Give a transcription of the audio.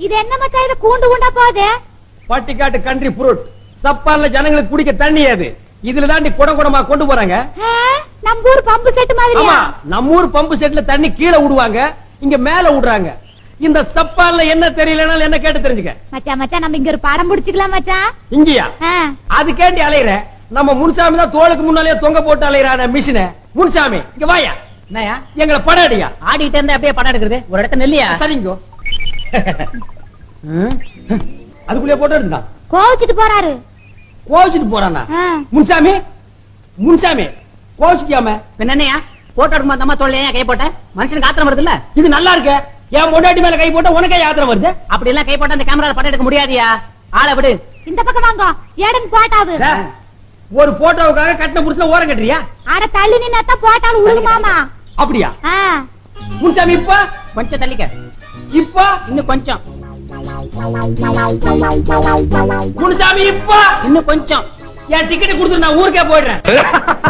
இது என்ன மச்சான் இது கூண்டு கூண்டா போகுது பட்டிக்காட்டு கண்ட்ரி ஃப்ரூட் சப்பான்ல ஜனங்களுக்கு குடிக்க தண்ணி அது இதுல தாண்டி குடம் குடமா கொண்டு போறாங்க ஆ, நம்ம ஊர் பம்பு செட் மாதிரியா ஆமா நம்ம ஊர் பம்பு செட்ல தண்ணி கீழே விடுவாங்க இங்க மேல விடுறாங்க இந்த சப்பான்ல என்ன தெரியலனாலும் என்ன கேட்டு தெரிஞ்சுக்க மச்சான் மச்சான் நம்ம இங்க ஒரு படம் பிடிச்சுக்கலாம் மச்சான் இங்கயா ஆ, அதுக்கேண்டி அலையிற நம்ம முன்சாமி தான் தோளுக்கு முன்னாலே தொங்க போட்டு அலையிறான மிஷின முன்சாமி இங்க வாயா என்னயா எங்களை படம் அடியா ஆடிட்டு இருந்தா அப்படியே படம் எடுக்கிறது ஒரு இடத்த நெல்லியா சரிங்கோ அதுக்குள்ளே போட்டு இருந்தான் கோவிச்சிட்டு போறாரு கோவிச்சுட்டு போறானா ஆ, முன்சாமி முன்சாமி கோவிச்சுட்டியாம பின்ன என்னையா போட்டோ எடுக்கும்போது அம்மா தோல்ல ஏன் கை போட்ட மனுஷனுக்கு ஆத்திரம் வருது இல்ல இது நல்லா இருக்க என் பொண்டாட்டி மேல கை போட்டா உனக்கே யாத்திரை வருது அப்படி எல்லாம் கை போட்டா அந்த கேமரால படம் எடுக்க முடியாதியா ஆளை விடு இந்த பக்கம் வாங்க ஏடன் போட்டாவு டே, ஒரு போட்டோவுக்காக கட்டின புருஷன ஓரம் கட்டுறியா அட தள்ளி நின்னாத்தான் போட்டாலும் உழுகுமாமா அப்படியா ஆ, முன்சாமி இப்ப கொஞ்சம் தள்ளிக்க இப்ப இன்னும் கொஞ்சம் முன்சாமி இப்ப இன்னும் கொஞ்சம் என் டிக்கெட் கொடுத்துட்டு நான் ஊருக்கே போயிடுறேன்